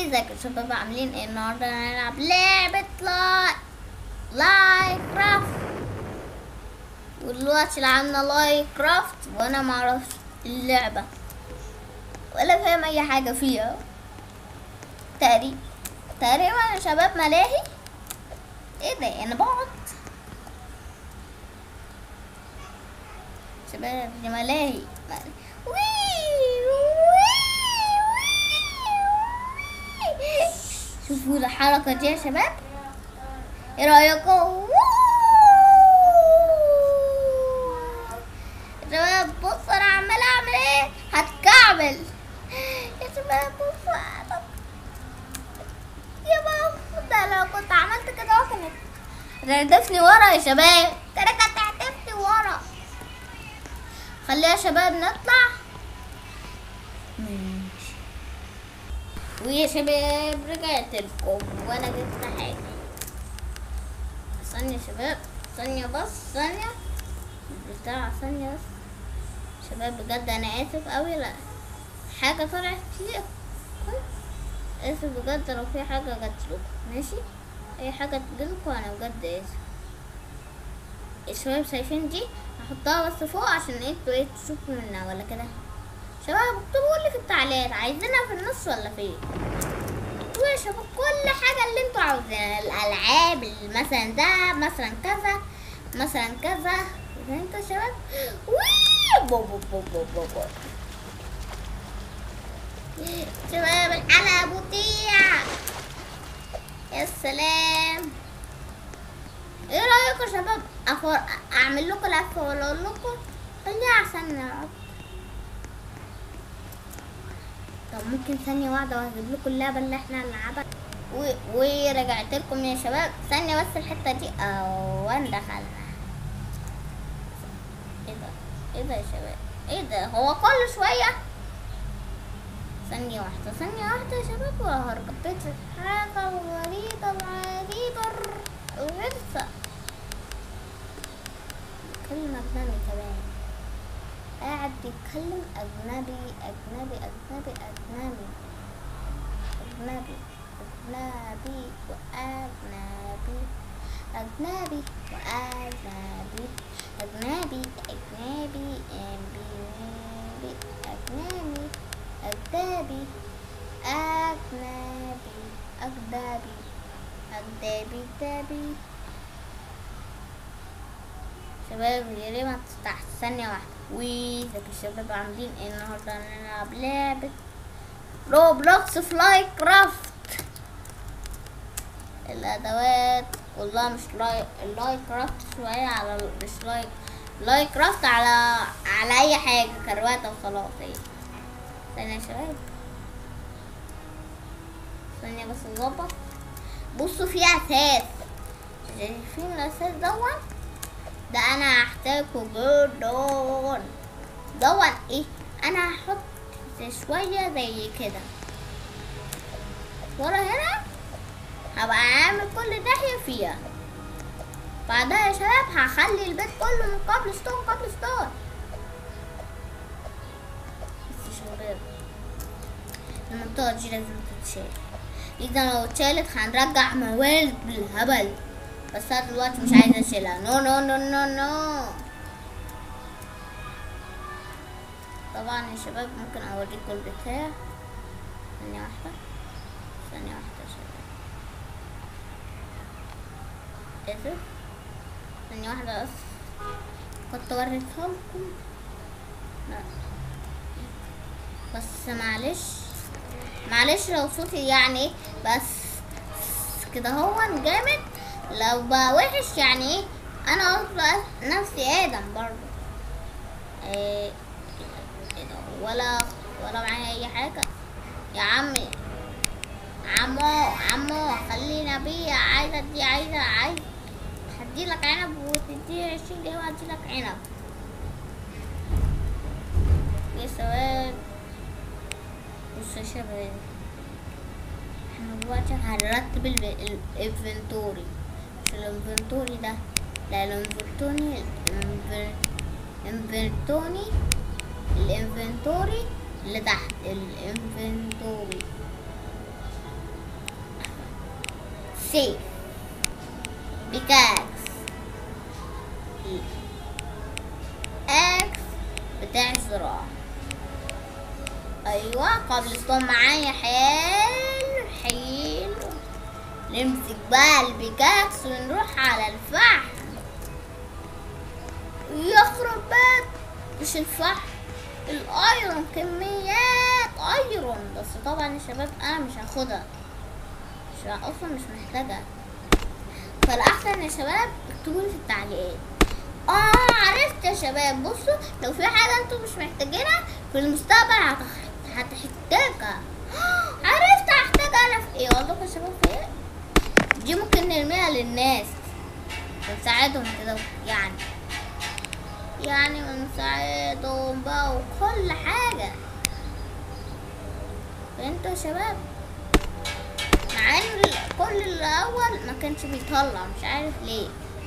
ازيكم يا شباب عاملين ايه النهارده هنلعب لعبة لاي لاي كرافت ودلوقتي لعبنا لاي كرافت وانا معرفش اللعبة ولا فاهم اي حاجة فيها تقريبا تقريبا يا شباب ملاهي ايه ده انا بقعد شباب دي ملاهي وي شوفوا الحركة دي يا شباب ايه رأيكم يا شباب بصوا انا عمالة اعمل ايه هتكعبل يا شباب بصوا يا بابا ده لو كنت عملت كده كانت هتهدفني ورا يا شباب كده كانت هتهدفني ورا خليها يا شباب نطلع ماشي ويا شباب رجعت لكم وانا جبت حاجة ثانية يا شباب ثانية بس ثانية بتاع ثانية بس شباب بجد انا اسف اوي لا حاجة طلعت كتير اسف بجد لو في حاجة جت لكم ماشي اي حاجة تجيلكوا انا بجد اسف الشباب شايفين دي هحطها بس فوق عشان انتوا ايه تشوفوا منها ولا كده شباب اكتبوا لي في التعليقات عايزينها في النص ولا فين اكتبوا يا شباب كل حاجه اللي انتوا عاوزينها الالعاب مثلا ده مثلا كذا مثلا كذا انتوا يا شباب وي بو بو بو بو بو بو. شباب الحلقه بطيئه يا سلام ايه رايكم يا شباب أخور... اعمل لكم لفه ولا اقول لكم خليها عشان نلعب طب ممكن ثانية واحدة وهجيب لكم اللعبة اللي احنا هنلعبها و... ورجعت لكم يا شباب ثانية بس الحتة دي اوان دخلنا ايه ده ايه ده يا شباب ايه ده هو كل شوية ثانية واحدة ثانية واحدة يا شباب وهرجع حاجة غريبة وعجيبة الغرفة كلمة أجنبي كمان قاعد بيتكلم أجنبي أجنبي أجنبي أجنبي أجنبي أجنبي وأجنبي أجنبي وأجنبي أجنبي أجنبي أجنبي أجنبي أجنبي أجنبي أجنبي أجنبي أجنبي شباب يا ريت ما تفتح ثانية واحدة ويزك الشباب عاملين ايه النهاردة هنلعب لعبة روبلوكس فلاي كرافت الأدوات كلها مش لاي اللاي كرافت شوية على ال- مش لاي لاي كرافت على على أي حاجة كرواتة وخلاص ايه ثانية يا شباب ثانية بس نظبط بصوا في أساس شايفين الأساس دون ده انا هحتاجه جدا دون ايه انا هحط شوية زي كده ورا هنا هبقى عامل كل ناحية فيها بعدها يا شباب هخلي البيت كله من قبل ستون قبل ستون بس يا شباب المنطقة دي لازم تتشال إذا لو اتشالت هنرجع موارد بالهبل بس انا دلوقتي مش عايزه اشيلها نو نو نو نو نو طبعا يا شباب ممكن اوريكم البتاع ثانية واحدة ثانية واحدة يا شباب اسف ثانية واحدة بس كنت وريتها لكم لا بس معلش معلش لو صوتي يعني بس كده هو جامد لو بقى وحش يعني ايه انا قلت نفسي ادم برضه إيه إيه ده؟ ولا ولا معايا اي حاجه يا عمي عمو عمو خلينا بيه عايزه دي عايزه عايز هديلك عنب وتدي عشرين جنيه وهديلك عنب يا شباب بصوا يا شباب احنا دلوقتي هنرتب الانفنتوري مش الانفنتوري ده لا الانفنتوري الانفنتوري الانفنتوري اللي تحت الانفنتوري سيف بيكاكس اكس بتاع الزراعة ايوه قبل معايا حلو حلو نمسك بقى البيكاكس ونروح على الفحم يخرب بيت مش الفحم الايرون كميات ايرون بس طبعا يا شباب انا مش هاخدها مش اصلا مش محتاجة فالاحسن يا شباب اكتبوا لي في التعليقات اه عرفت يا شباب بصوا لو في حاجة انتوا مش محتاجينها في المستقبل هتح- هتحتاجها عرفت هحتاج انا في ايه اقول لكم يا شباب في ايه دي ممكن نرميها للناس ونساعدهم كده يعني يعني ونساعدهم بقى وكل حاجة فهمتوا يا شباب مع ان ال- كل الاول ما كانش بيطلع مش عارف ليه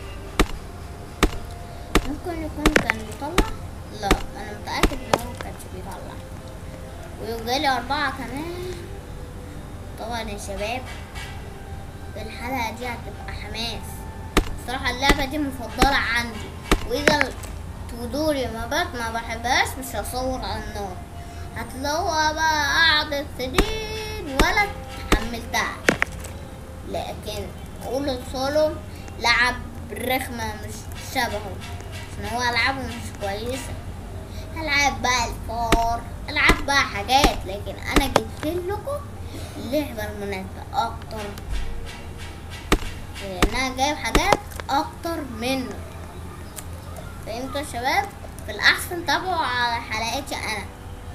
ممكن يكون كان بيطلع لا انا متأكد ان هو ما كانش بيطلع ويجالي اربعة كمان طبعا يا شباب الحلقة دي هتبقى حماس الصراحة اللعبة دي مفضلة عندي وإذا تقولولي ما بات ما بحبهاش مش هصور على النار هتلاقوها بقى قعدت سنين ولا حملتها لكن أقول لصالم لعب رخمة مش شبهه عشان هو ألعابه مش كويسة ألعاب بقى الفار ألعاب بقى حاجات لكن أنا جبت لكم اللعبة المناسبة أكتر لأن أنا جايب حاجات أكتر منه فهمتوا يا شباب في الأحسن تابعوا على حلقاتي أنا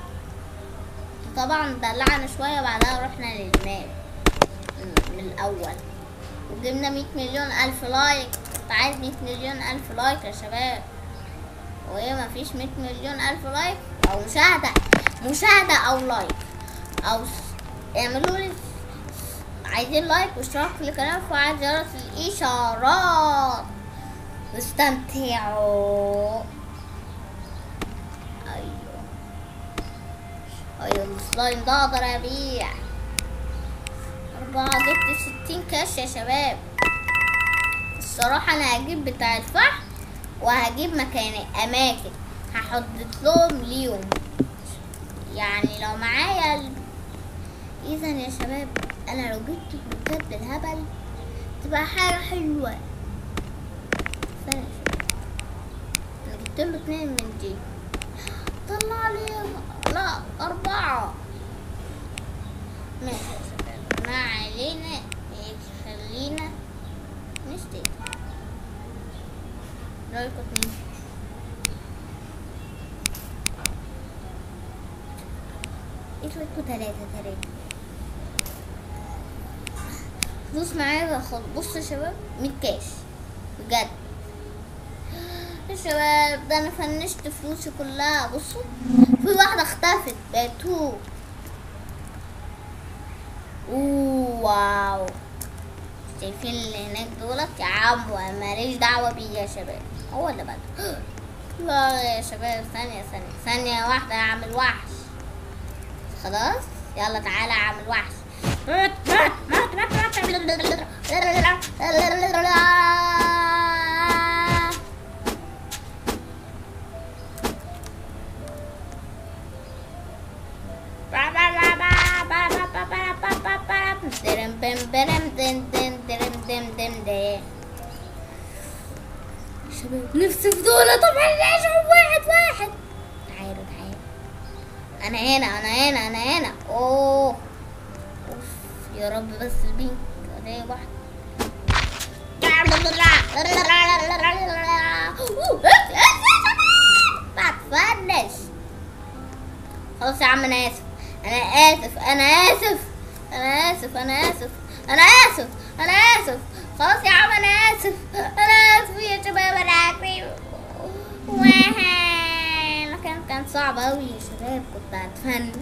طبعا دلعنا شوية بعدها رحنا للمال من الأول وجبنا مية مليون ألف لايك كنت عايز مية مليون ألف لايك يا شباب وهي مفيش مية مليون ألف لايك أو مشاهدة مشاهدة أو لايك أو س- اعملوا لي عايزين لايك واشتراك في القناة وفعل جرس الإشارات واستمتعوا أيوه أيوه السلايم ده أقدر أبيع أربعة جبت ستين كاش يا شباب الصراحة أنا هجيب بتاع الفحم وهجيب مكان أماكن هحدد لهم ليهم يعني لو معايا ال... إذا يا شباب أنا لو جبت بلوكات بالهبل تبقى حاجة حلوة استنى شوية. أنا جبت له اتنين من دي طلع لي لا أربعة ماشي يا شباب ما علينا خلينا نشتري رايكم اتنين ايه رايكم تلاتة تلاتة فلوس معايا باخد بصوا يا شباب مية كاش بجد يا شباب ده انا فنشت فلوسي كلها بصوا في واحدة اختفت بقت تو أوه، واو شايفين اللي هناك دولت يا عم ماليش دعوة بيه يا شباب هو اللي بدأ لا يا شباب ثانية ثانية ثانية واحدة يا عم الوحش خلاص يلا تعالى يا عم الوحش شباب نفسي في دولة طبعا نعيشهم واحد واحد تعالوا تعالوا انا هنا انا هنا انا هنا اوه اوف يا رب بس البنك الاقي واحد بتفنش خلاص يا عم انا اسف انا اسف انا اسف انا اسف انا اسف انا اسف انا اسف خلاص يا عم انا اسف انا اسف يا شباب انا اسف المكان كان صعب اوي يا شباب كنت هتفنش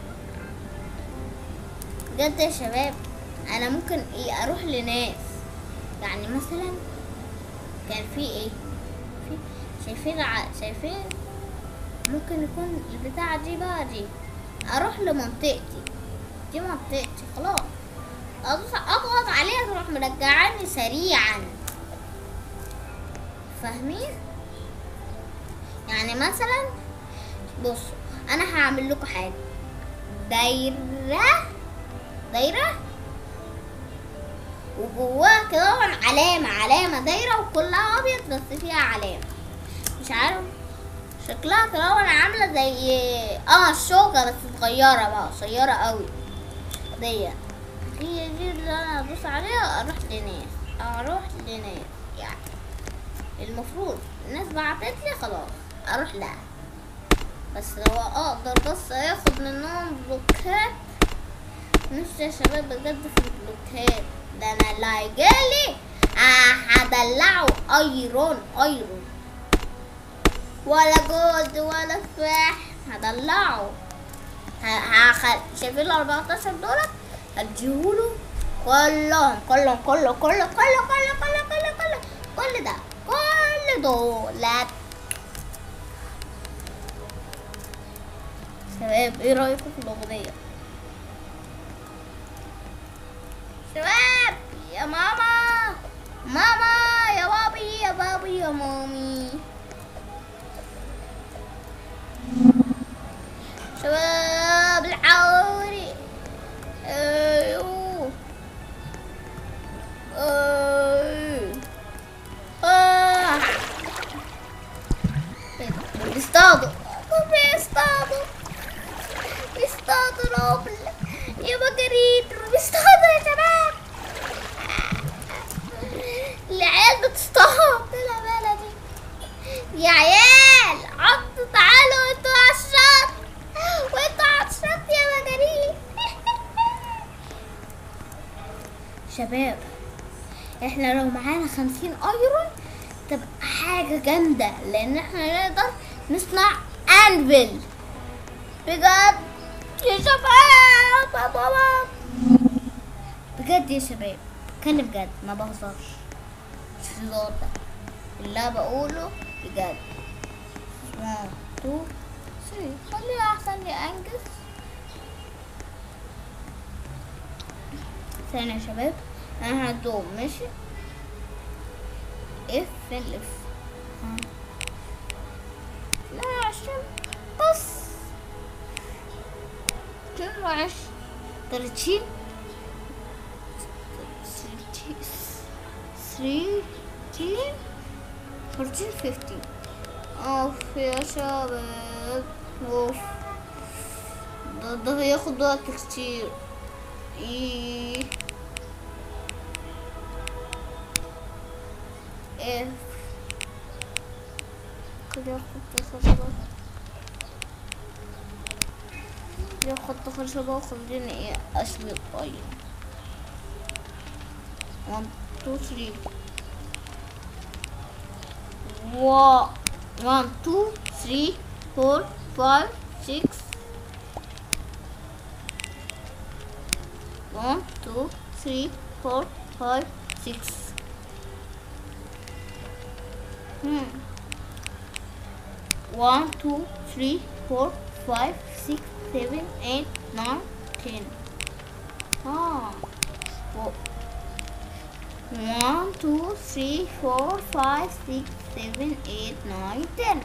بجد يا شباب انا ممكن ايه اروح لناس يعني مثلا كان في ايه في شايفين ع... شايفين ممكن يكون البتاعة دي بقى دي اروح لمنطقتي دي منطقتي خلاص ادوس اضغط عليها تروح مرجعاني سريعا فاهمين يعني مثلا بصوا انا هعمل لكم حاجه دايره دايره وجواها كده علامه علامه دايره وكلها ابيض بس فيها علامه مش عارف شكلها كده عامله زي اه الشوكه بس صغيره بقى قصيره قوي دي هي دي اللي انا ادوس عليها اروح لناس اروح لناس يعني المفروض الناس بعتت لي خلاص اروح لها بس لو اقدر بس اخد منهم بلوكات نفسي يا شباب بجد في البلوكات ده انا اللي هيجيلي آه هدلعه ايرون ايرون ولا جولد ولا فاح هدلعه هاخد شايفين ال 14 دولار هديهوله كلهم كلهم كله كله كله كله كله كله كله كل ده كل دولار شباب ايه رايكم في الاغنيه شباب يا ماما ماما يا بابي يا بابي يا مامي شباب العوري ايوه ايوه آه. بيصطادوا بيصطادوا بيصطادوا روبل يا بقريت بيصطادوا يا شباب العيال بتصطاد لا بلدي يا عيال عطوا تعالوا انتوا على الشط وانتوا على الشط يا مجانين شباب احنا لو معانا خمسين ايرون تبقى حاجة جامدة لان احنا نقدر نصنع انفل بجد يا شباب يا بابا بجد يا شباب كان بجد ما بهزرش مش هزار ده اللي أنا بقوله بجد 1 2 3 خلي احسن لي انجز ثانية يا شباب انا هدوم ماشي اف فين الاف ها. لا عشان بس اتنين وعشرين تلاتين ثريتين فورتين فيفتين اوف يا شباب اوف ده ده هياخد وقت كتير ايه اف كده ياخد خشبة ياخد خشبة وخليني ايه اشوي الطيب 1 2 3 و 1 2 3 4 5 6 1 2 3 4 5 6 Hmm. 1 2 3 4 5 6 7 8 9 10 Ah. Whoa. One, two, three, four, five, six, seven, eight, nine, ten.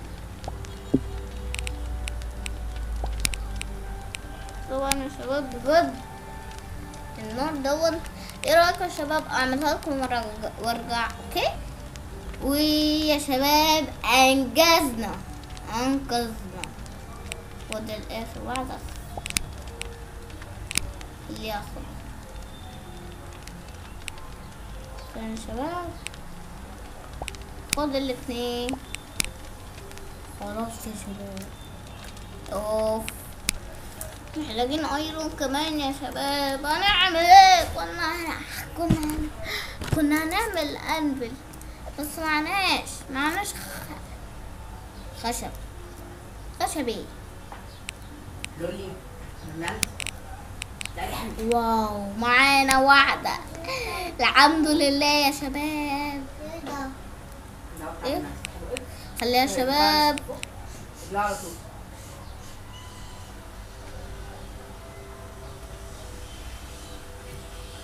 طبعا يا شباب بجد النار دون ايه رايكم يا شباب اعملها لكم مرة وارجع اوكي ويا شباب انجزنا انقذنا وده الاخر واحدة اللي ياخد يا شباب خد الاتنين خلاص يا شباب اوف محتاجين ايرون كمان يا شباب هنعمل ايه كنا كنا كنا هنعمل انفل بس معناش معناش خ... خشب خشب ايه لولي نمت تعالي حبيبي واو معانا واحدة الحمد لله يا شباب إيه؟ خليها يا شباب لا على طول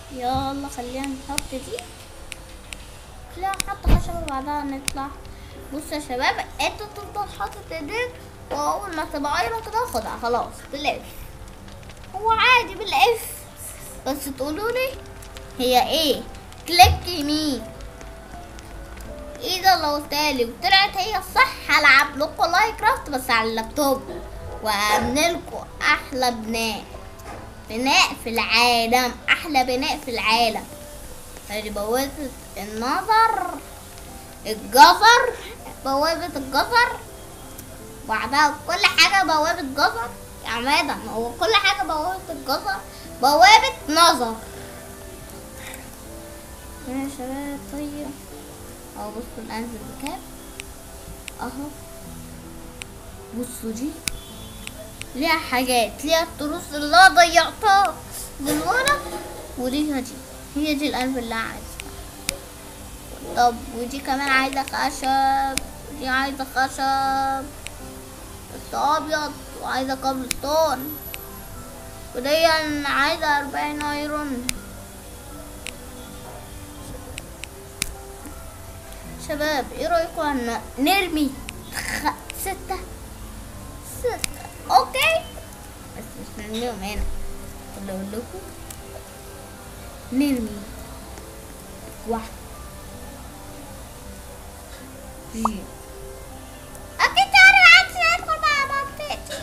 يلا خلينا نحط دي لا نحط خشبة وبعدها نطلع بص يا شباب انت تفضل حاطط ايديك واول ما تبقى ايرون كده خدها خلاص بالاف هو عادي بالاف بس تقولوا لي هي ايه كليك يمين ايه ده لو قلتالي وطلعت هي الصح هلعب لكم لايك كرافت بس على اللابتوب وامنلكوا احلى بناء بناء في العالم احلى بناء في العالم ادي بوابة النظر الجزر بوابة الجزر بعدها كل حاجة بوابة جزر يا عمادة ما هو كل حاجة بوابة الجزر بوابة نظر يا شباب طيب اهو بصوا الانزل بكام اهو بصوا دي ليها حاجات ليها التروس اللي أنا ضيعتها بالورق وليها دي هي دي القلب اللي أنا عايزها طب ودي كمان عايزة خشب ودي عايزة خشب بس أبيض وعايزة كابلستون ودي أنا عايزة أربعين أيرون شباب ايه رأيكم ان نرمي خ... ستة ستة اوكي بس مش نرميهم هنا طب اقول لكم نرمي واحدة جي اكيد تعرف عكس ندخل مع منطقتي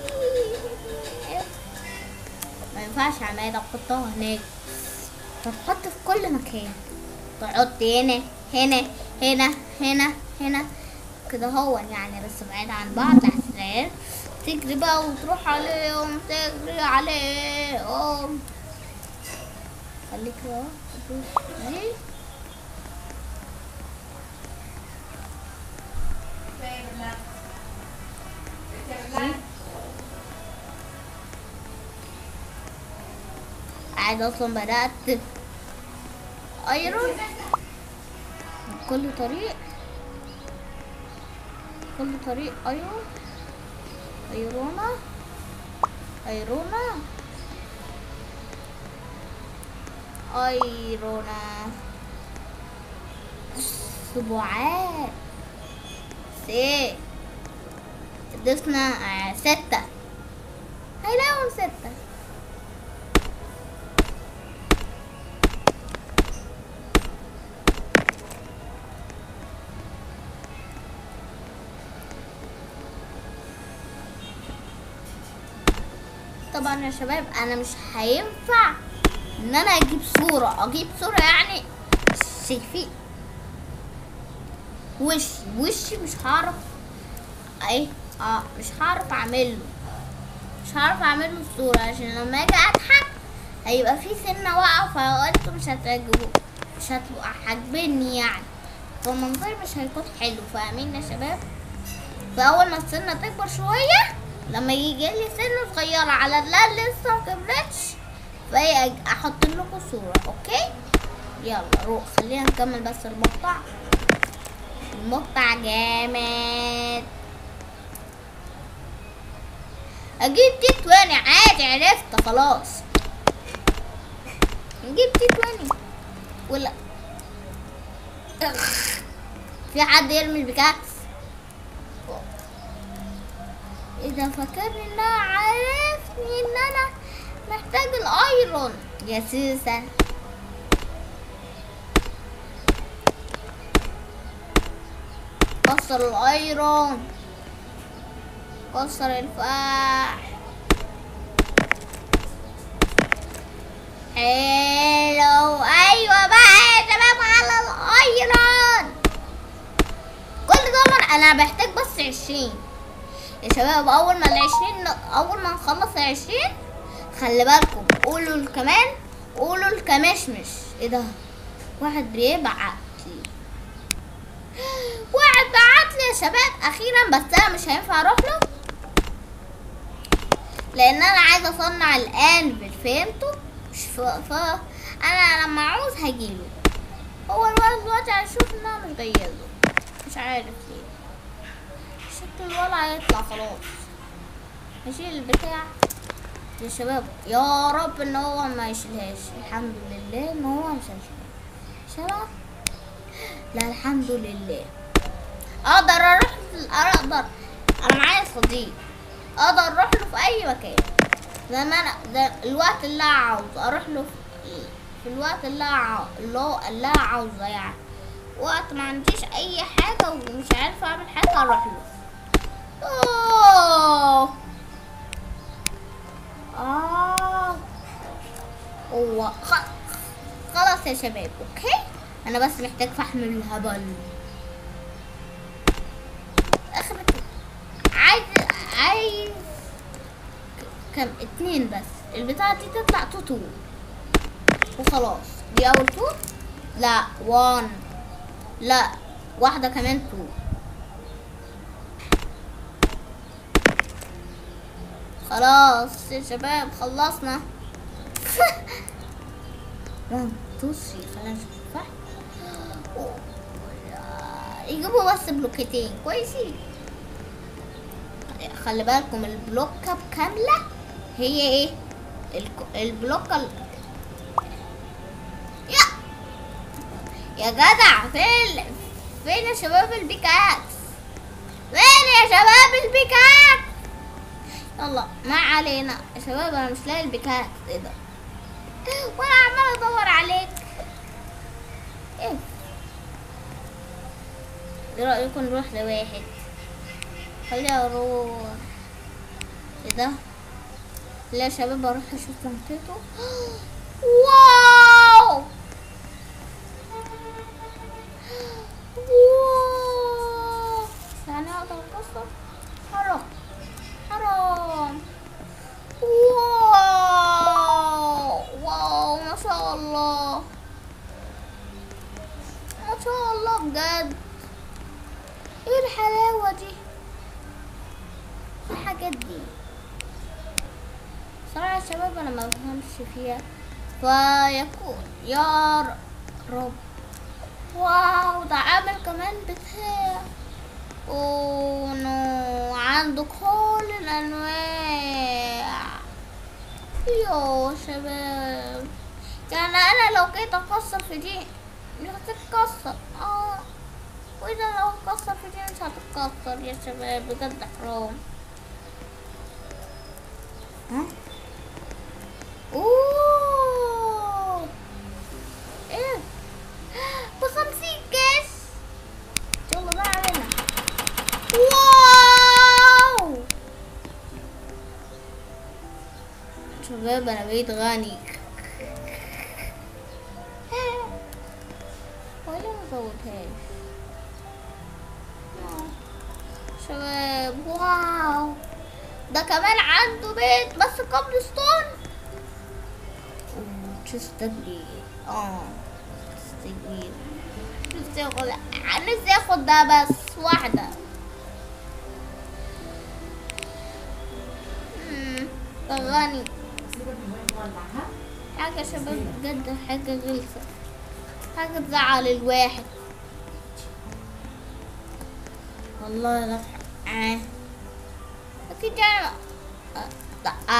ما ينفعش عمادة احطها هناك تتحط في كل مكان تحط هنا هنا هنا هنا هنا كده هو يعني بس بعيد عن بعض عشان تجري بقى وتروح عليهم تجري عليهم خليك اهو تدوس دي قاعد اصلا بدأت ايرون كل طريق كل طريق ايرون ايرونا ايرونا ايرونا اسبوعات سي ضفنا آه، ستة هيلاقوا ستة طبعا يا شباب انا مش هينفع ان انا اجيب صورة اجيب صورة يعني شايفين وشي وشي مش هعرف ايه اه مش هعرف اعمله مش هعرف اعمله الصورة عشان لما اجي اضحك هيبقى في سنة واقعة فانتوا مش هتعجبوا مش هتبقوا عاجبني يعني فالمنظر مش هيكون حلو فاهمين يا شباب فاول ما السنة تكبر شوية لما يجي لي سنة صغيرة على اللي لسه مكبرتش فهي احط لكم صورة اوكي يلا روح خلينا نكمل بس المقطع المقطع جامد اجيب تي 20 عادي عرفت خلاص نجيب تي 20 ولا أخ. في حد يرمي البيكاكس اذا فكرني ان انا عارفني ان انا محتاج الايرون يا سوسة كسر الايرون كسر الفحم حلو ايوه بقى يا شباب على الايرون كل ده انا بحتاج بس عشرين يا شباب اول ما العشرين اول ما نخلص العشرين خلي بالكم قولوا كمان قولوا الكمشمش ايه ده واحد بيبعت لي واحد بعت لي يا شباب اخيرا بس انا مش هينفع اروح له لان انا عايزه اصنع الانفل فهمتوا مش ف... ف... انا لما اعوز هجيله هو الولد دلوقتي هيشوف ان انا مش جايله مش عارف ليه شكل الولد هيطلع خلاص هشيل البتاع يا شباب يا رب ان هو ما يشيلهاش الحمد لله ان هو مش هيشيلها شباب لا الحمد لله اقدر اروح اقدر انا معايا صديق اقدر اروح له في اي مكان زي ما انا ده الوقت اللي انا عاوز اروح له في, في الوقت اللي انا عاو- اللي هو اللي انا عاوزه يعني وقت ما عنديش اي حاجه ومش عارفه اعمل حاجه اروح له اوه اه هو خ- خلاص يا شباب اوكي انا بس محتاج فحم الهبل اخر عايز عايز كم اتنين بس البتاعة دي تطلع تو تو وخلاص دي اول تو لا وان لا واحدة كمان تو خلاص يا شباب خلصنا وان تو ثري خلينا نشوف صح يجيبوا بس بلوكتين كويسين خلي بالكم البلوكة كاملة هي ايه الك- البلوكة ال... يا يا جدع فين فين يا شباب البيكاكس فين يا شباب البيكاكس يلا ما علينا يا شباب انا مش لاقي البيكاكس ايه ده وانا عمال ادور عليك ايه ايه رايكم نروح لواحد خليني اروح ايه ده لا يا شباب اروح اشوف منطقته واو واو يعني اقدر اكسر حرام حرام واو واو ما شاء الله ما شاء الله بجد ايه الحلاوة دي ايه الحاجات دي صراحة يا شباب انا ما بفهمش فيها فيكون يا ر- رب واو ده عامل كمان بتاع اوه نو عنده كل الانواع يا شباب يعني انا لو جيت اكسر في دي مش هتتكسر اه واذا لو اتكسر في دي مش هتتكسر يا شباب بجد حرام ها اوه ايه بخمسين كاس يلا بقى علينا واو شباب انا بقيت غني ولا ما زودهاش شباب واو ده كمان عنده بيت بس قبل ستون تشيست كبير اه تشيست كبير نفسي اخد نفسي اخد ده بس واحدة مم، ده غني سيبك من وين تولعها حاجة شباب بجد حاجة غلسة حاجة تزعل الواحد والله لا آه. أكيد أنا آه، لا آه.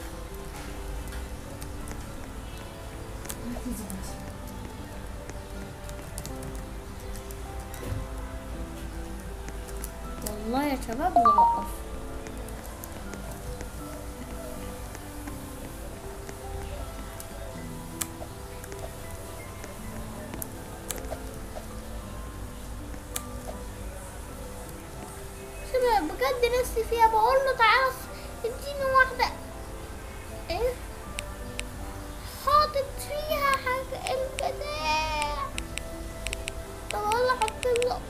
والله يا شباب بوقف شباب بجد نفسي فيها بقول له تعالى اديني واحدة ايه حاطط فيها حاجة البتاع طب انا احط له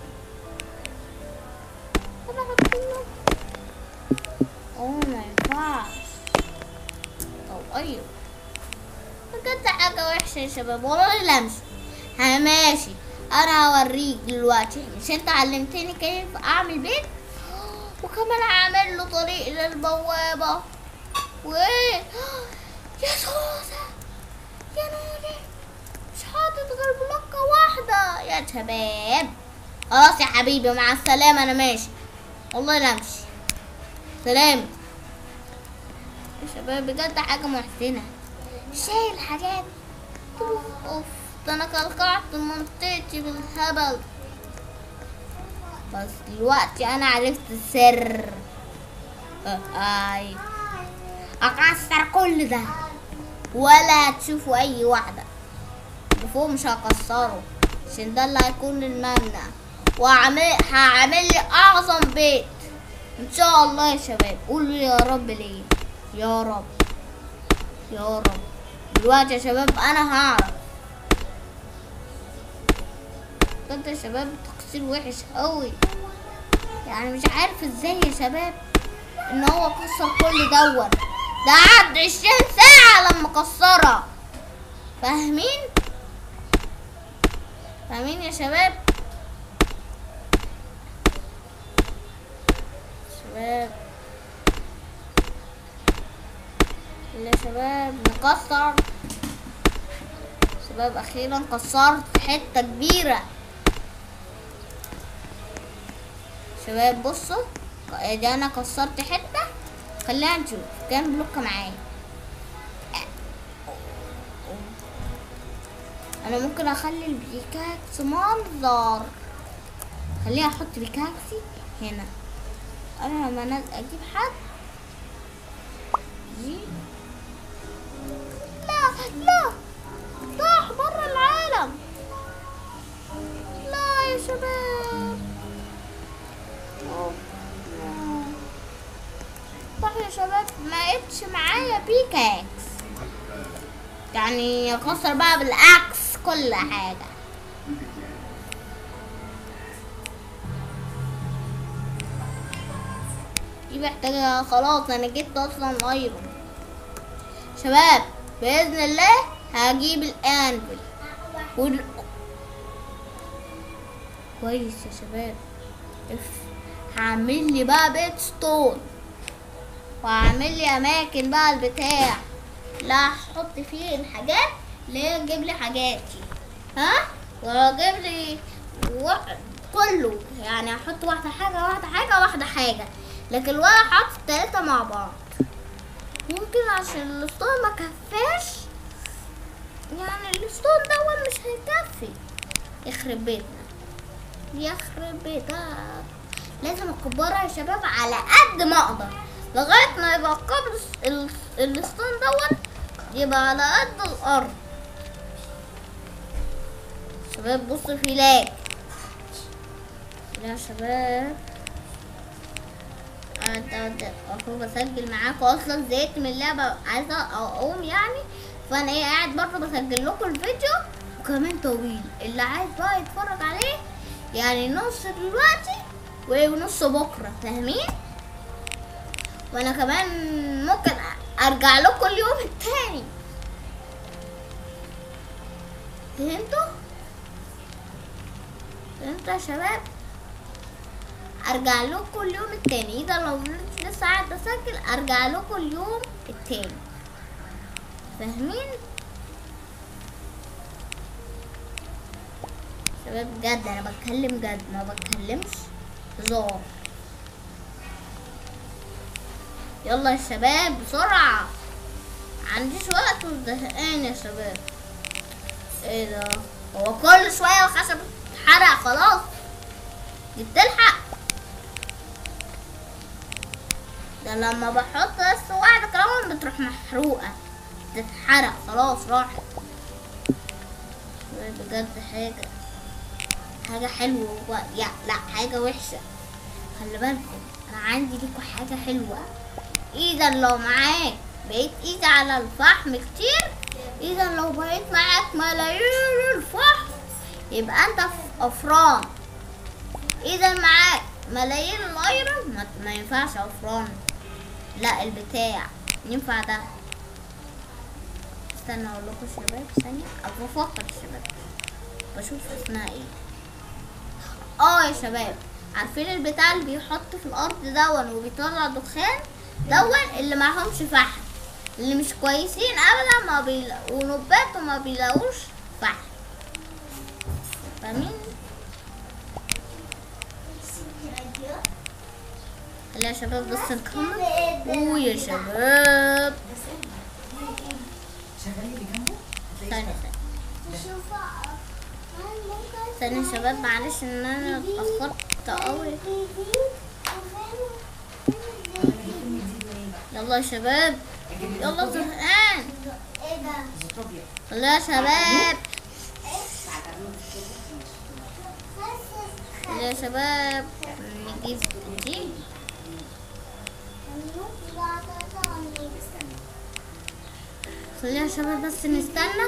انا احط له اوه ما ينفعش طب ايوه بجد حاجة وحشة يا شباب والله لا امشي ها ماشي انا هوريك دلوقتي مش انت علمتني كيف اعمل بيت وكمان هعمل له طريق للبوابة وايه يا سوسة يا نوري مش حاطط غير بلوكة واحدة يا شباب خلاص يا حبيبي مع السلامة انا ماشي والله لا امشي سلام يا شباب شباب بجد حاجة محزنة شايل حاجات اوف ده انا كلكعت منطقتي بالهبل بس دلوقتي انا عرفت السر آه، اي اكسر كل ده ولا تشوفوا اي واحدة فوق مش هكسره عشان ده اللي هيكون المبنى وهعمل هعمل لي اعظم بيت ان شاء الله يا شباب قولوا يا رب ليه يا رب يا رب دلوقتي يا شباب انا هعرف بجد يا شباب تقصير وحش قوي يعني مش عارف ازاي يا شباب ان هو كسر كل دوت ده قعد عشرين ساعة لما كسرها فاهمين فاهمين يا شباب شباب يا شباب نكسر شباب اخيرا كسرت حتة كبيرة شباب بصوا ادي انا كسرت حتة خلينا نشوف كام بلوك معايا انا ممكن اخلي البيكاكس منظر خليها احط بيكاكسي هنا انا لما أنا اجيب حد دي لا لا طاح برا العالم لا يا شباب أوه، لا. طاح يا شباب ما قتش معايا بيكاكس يعني اكسر بقى بالاكس كل حاجه دي محتاجة خلاص انا جبت اصلا ايرون شباب باذن الله هجيب الانفل وال... كويس يا شباب اف هعمل لي بقى بيت ستون وهعمل لي اماكن بقى البتاع لا هحط فيه الحاجات اللي هي تجيب لي حاجاتي ها واجيب لي و... كله يعني هحط واحدة حاجة واحدة حاجة واحدة حاجة لكن ولا هحط التلاتة مع بعض يمكن عشان الاسطول ما كفاش يعني الاسطول ده مش هيكفي يخرب بيتنا يخرب بيتك لازم اكبرها يا شباب على قد ما اقدر لغايه ما يبقى قبل ال- الاسطول دوت يبقى على قد الارض شباب بصوا في لاج يا شباب قاعد اهو بسجل معاكم اصلا زهقت من اللعبه عايزه اقوم يعني فانا ايه قاعد برضه بسجل لكم الفيديو وكمان طويل اللي عايز بقى يتفرج عليه يعني نص دلوقتي ونص بكره فاهمين وانا كمان ممكن ارجع لكم اليوم التاني فهمتوا فهمتوا يا شباب ارجع لكم اليوم التاني اذا لو لسه قاعد بسجل ارجع لكم اليوم التاني فاهمين شباب بجد انا بتكلم جد ما بتكلمش هزار يلا يا شباب بسرعة عنديش وقت وزهقان يا شباب ايه ده هو كل شوية الخشب اتحرق خلاص دي بتلحق ده لما بحط بس واحدة كمان بتروح محروقة تتحرق خلاص راحت بجد حاجة حاجة حلوة و... يا لا حاجة وحشة خلي بالكم انا عندي ليكوا حاجة حلوة اذا لو معاك بقيت ايدي على الفحم كتير اذا لو بقيت معاك ملايين الفحم يبقى انت في افران اذا معاك ملايين الايرون ما, ما ينفعش افران لا البتاع ينفع ده استنى اقول لكم شباب ثانية ابقى بفكر شباب بشوف اسمها ايه اه يا شباب عارفين البتاع اللي بيحط في الارض دون وبيطلع دخان دون اللي معهمش فحم اللي مش كويسين ابدا ما بيلاقوا نبات وما بيلاقوش فحم فاهمين خلينا يا شباب بس نكمل اوه يا شباب شغلي اللي جنبه هتلاقيه ثانية اشتغل. ثانية ثانية يا شباب معلش ان انا اتأخرت قوي يلا يا شباب يلا زهقان زوتوبيا. يلا يا شباب يلا يا شباب نجيب دي خلينا يا شباب بس نستنى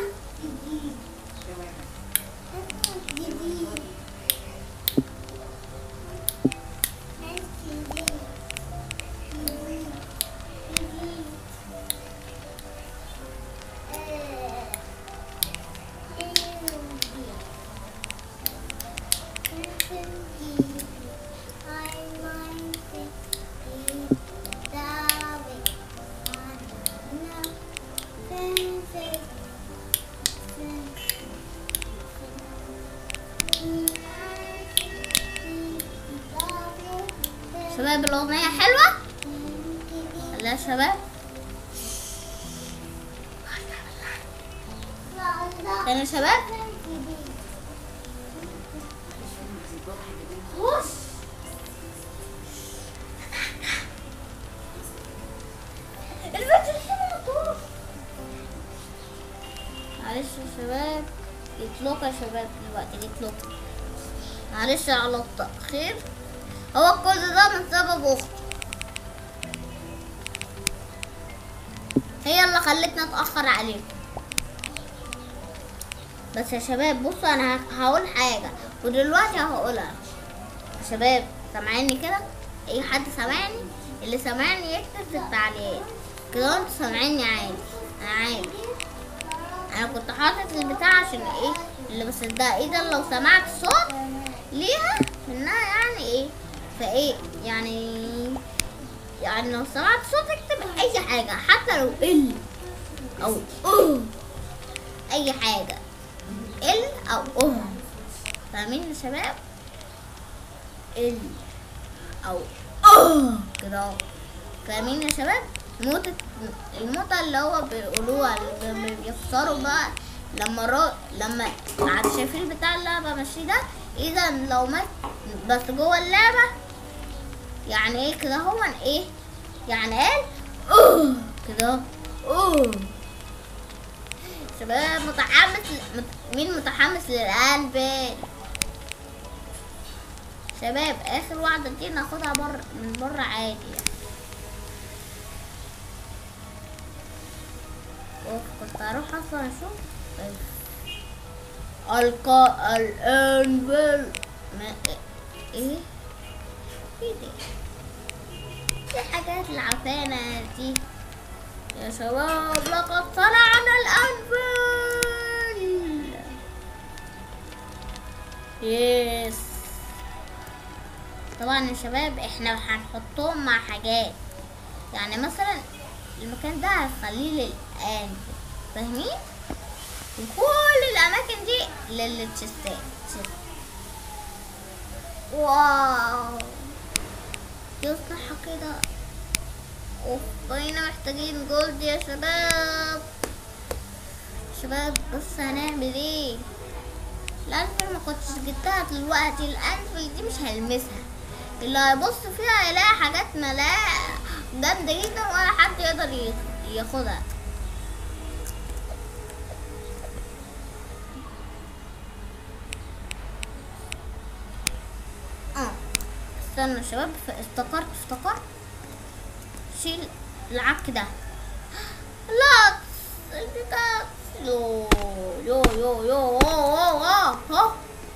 شباب الأغنية حلوة يلا يا شباب تاني يا شباب وش الفيديو حلو معلش يا شباب يطلقوا يا شباب دلوقتي يطلقوا معلش على التأخير هو كل ده من سبب اختي هي اللي خلتني اتأخر عليكم بس يا شباب بصوا انا ه- هقول حاجة ودلوقتي هقولها يا شباب سامعيني كده اي حد سامعني اللي سامعني يكتب في التعليقات كده انتوا سامعيني عادي انا عادي انا كنت حاطط البتاع عشان ايه اللي بس ده اذا لو سمعت صوت ليها منها يعني ايه فايه يعني يعني لو سمعت صوت اكتب اي حاجة حتى لو ال او اوه اي حاجة ال او اوه فاهمين يا شباب ال او اوه كده اهو. فاهمين يا شباب موتة الموتة اللي هو بيقولوها اللي بي- بيخسروا بقى لما رو... لما عاد شايفين بتاع اللعبة ماشي ده اذا لو مات بس جوه اللعبة يعني ايه كده هو ايه يعني قال اوه كده اوه شباب متحمس ل... مت... مين متحمس للقلب شباب اخر واحدة دي ناخدها بر من بره عادي يعني. اوف كنت هروح اصلا اشوف بس. القى الانفل ما ايه ايه دي دي حاجات العفانة دي يا شباب لقد صنعنا الانفل يس طبعا يا شباب احنا هنحطهم مع حاجات يعني مثلا المكان ده هنخليه للآن فاهمين وكل الأماكن دي للتشيستات تشيست. واو يصلح كده اوف بقينا محتاجين جولد يا شباب شباب بص هنعمل ايه الانفل ما كنتش جبتها دلوقتي الانفل دي مش هلمسها اللي هيبص فيها هيلاقي حاجات ملاء جامدة جدا ولا حد يقدر ياخ- ياخدها اه استنى يا شباب ف- افتكرت افتكرت شيل العك ده لا البيكاكس يو يو يو يو أوه، أوه، أوه، أوه.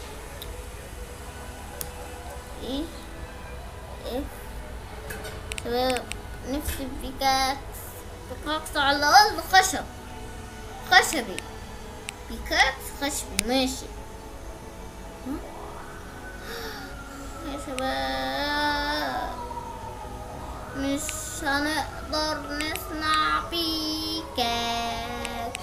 ايه ايه شباب نفسي بيكاكس بيكاكس على الأرض خشب خشبي بيكاكس خشبي ماشي ها؟ يا شباب مش هنقدر نصنع بيكاكس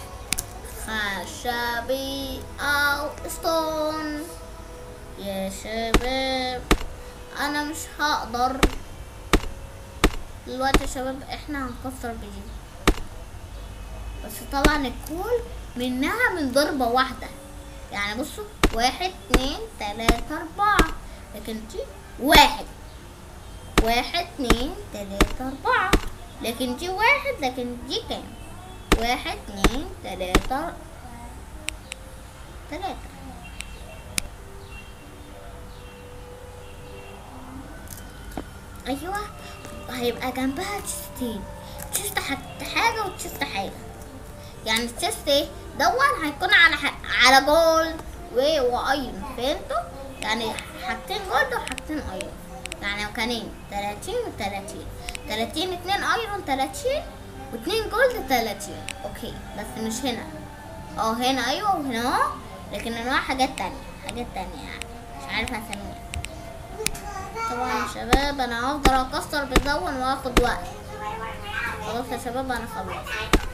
خشبي أو ستون يا شباب أنا مش هقدر دلوقتي يا شباب احنا هنكسر بدي بس طبعا الكل منها من ضربة واحدة يعني بصوا واحد اتنين تلاتة أربعة لكن دي واحد واحد اتنين تلاتة أربعة لكن دي واحد لكن دي كام واحد اتنين تلاتة تلاتة أيوة هيبقى جنبها تشيستين تشيست حت- حاجة وتشيست حاجة يعني التشيست ايه دون هيكون على ح... على جولد و وايرون فهمتوا يعني حاجتين جولد وحاجتين ايرون يعني مكانين تلاتين وتلاتين تلاتين اتنين ايرون تلاتين واتنين جولد تلاتين اوكي بس مش هنا اه هنا ايوه وهنا اهو لكن انواع حاجات تانية حاجات تانية يعني مش عارفة اسميها طبعا يا شباب انا هفضل اكسر بالدون واخد وقت خلاص يا شباب انا خلاص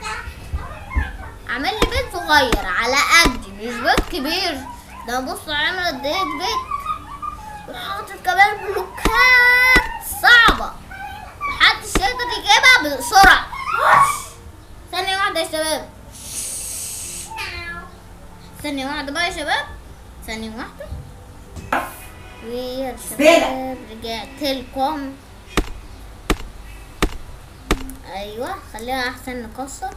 عامل لي بيت صغير على قدي مش بيت كبير ده بص عامل قد ايه بيت وحاطط كمان بلوكات صعبة محدش يقدر يجيبها بسرعة ثانية واحدة يا شباب ثانية واحدة بقى يا شباب ثانية واحدة ويا شباب رجعت لكم ايوه خليها احسن نكسر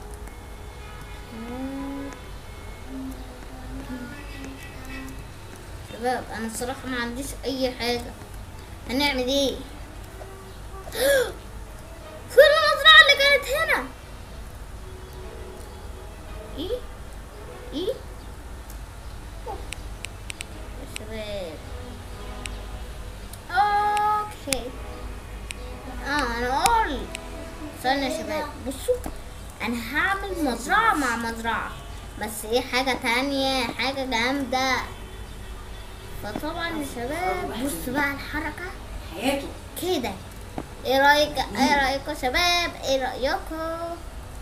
شباب انا الصراحه ما عنديش اي حاجه هنعمل ايه فين المزرعه اللي كانت هنا ايه ايه يا شباب اوكي اه انا اقول استنى يا شباب بصوا انا هعمل مزرعة مع مزرعة بس ايه حاجة تانية حاجة جامدة فطبعا يا شباب بصوا بقى الحركة حياته كده ايه رايك ايه رايكم يا شباب ايه رايكم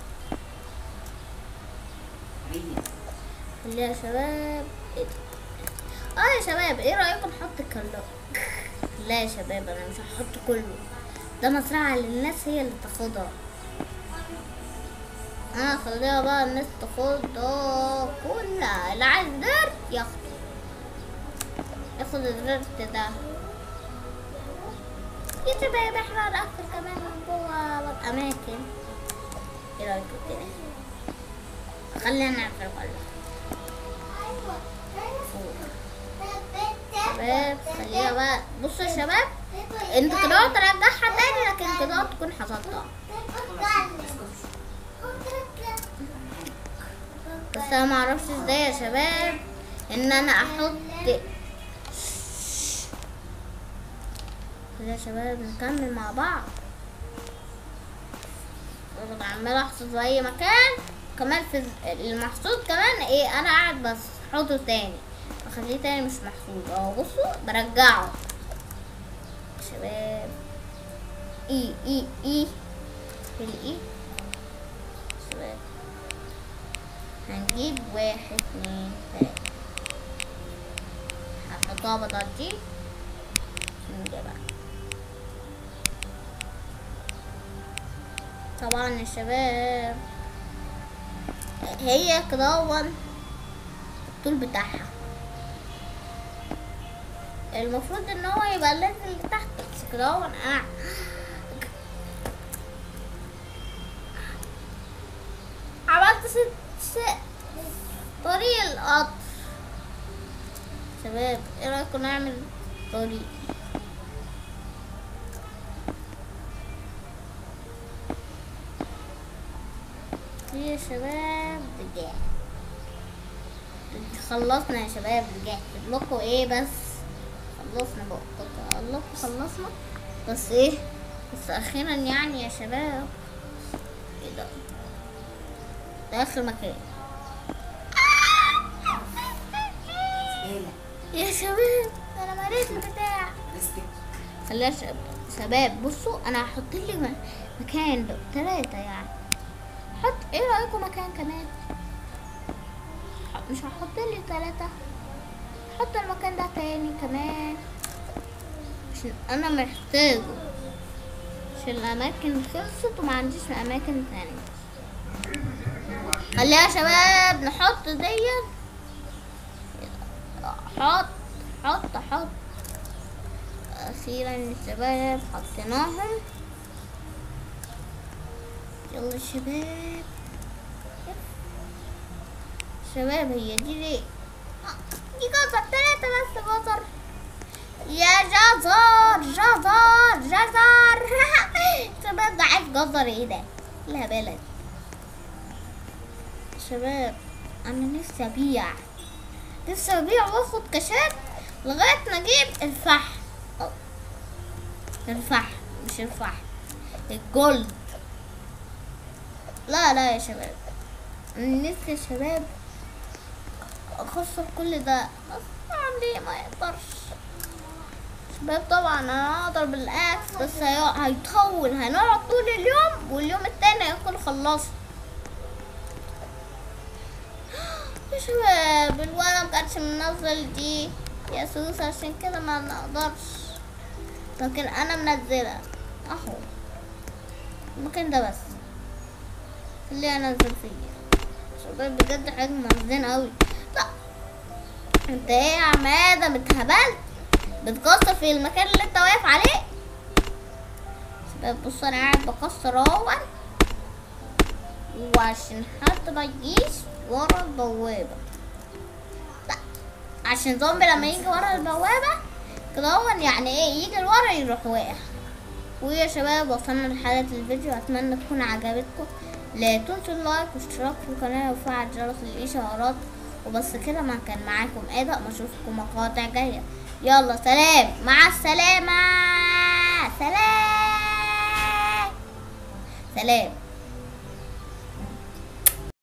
عيني خليها يا شباب ايه ده؟ اه يا شباب ايه رايكم نحط كله لا يا شباب انا مش هحط كله ده مزرعة للناس هي اللي تاخدها انا خليها بقى الناس تاخدها كلها اللي عايز درت ياخده ياخد الدرت ده يا شباب احنا هنقفل كمان من جوه الاماكن ايه رايكم كده خلينا نعمل كلها شباب خليها بقى بصوا يا شباب انت كده ترجعها تاني لكن كده تكون حصلتها بس انا معرفش ازاي يا شباب ان انا احط كده يا شباب نكمل مع بعض انا عمال احصد في اي مكان كمان في المحصود كمان ايه انا قاعد بس احطه تاني اخليه تاني مش محصود اهو بصوا برجعه شباب اي اي اي في الاي شباب هنجيب واحد اتنين تلاتة هحطها بدل دي نجيبها طبعا يا شباب هي كده الطول بتاعها المفروض ان هو يبقى نازل لتحت بس كده هو انا عملت ست ست طريق القطر شباب ايه رايكم نعمل طريق يا شباب رجعت خلصنا يا شباب رجعت لكم ايه بس خلصنا بقى كنت اقول لكم خلصنا بس ايه بس اخيرا يعني يا شباب ايه ده ده اخر مكان زبالة يا شباب انا مريت البتاع بلاستيك خليها شب... شباب بصوا انا هحط لي م- مكان ده ثلاثة يعني حط ايه رأيكم مكان كمان ح- مش هحط لي ثلاثة حط المكان ده تاني كمان عشان انا محتاجه عشان الاماكن خلصت وما عنديش اماكن تانية خليها يا شباب نحط ديت حط حط حط أخيرا يا شباب حطيناهم يلا يا شباب شباب هي دي ليه آه، دي جزر تلاتة بس جزر يا جزر جزر جزر شباب ده عايز جزر ايه ده لا بلد شباب انا نفسي ابيع نفسي ابيع واخد كاشات لغاية ما اجيب الفحم أو، الفحم مش الفحم الجولد لا لا يا شباب انا نفسي يا شباب اخسر كل ده بس اعمل ايه ما يقدرش شباب طبعا انا اقدر بالاكس بس هي- هيطول هنقعد طول اليوم واليوم التاني هيكون خلصت يا شباب الولد مكانش منزل دي يا سوس عشان كده ما نقدرش لكن انا منزلة اهو المكان ده بس اللي انزل فيه شباب بجد حاجة محزنة اوي لا انت ايه يا عمادة متهبلت بتكسر في المكان اللي انت واقف عليه شباب بص انا قاعد بكسر اهو وعشان حد ما يجيش ورا البوابة لا عشان زومبي لما يجي ورا البوابة كده هو يعني ايه يجي لورا يروح واقع ويا شباب وصلنا لحلقة الفيديو اتمنى تكون عجبتكم لا تنسوا اللايك والاشتراك في القناة وفعل جرس الاشعارات وبس كده ما كان معاكم ادم اشوفكم مقاطع جاية يلا سلام مع السلامة سلام سلام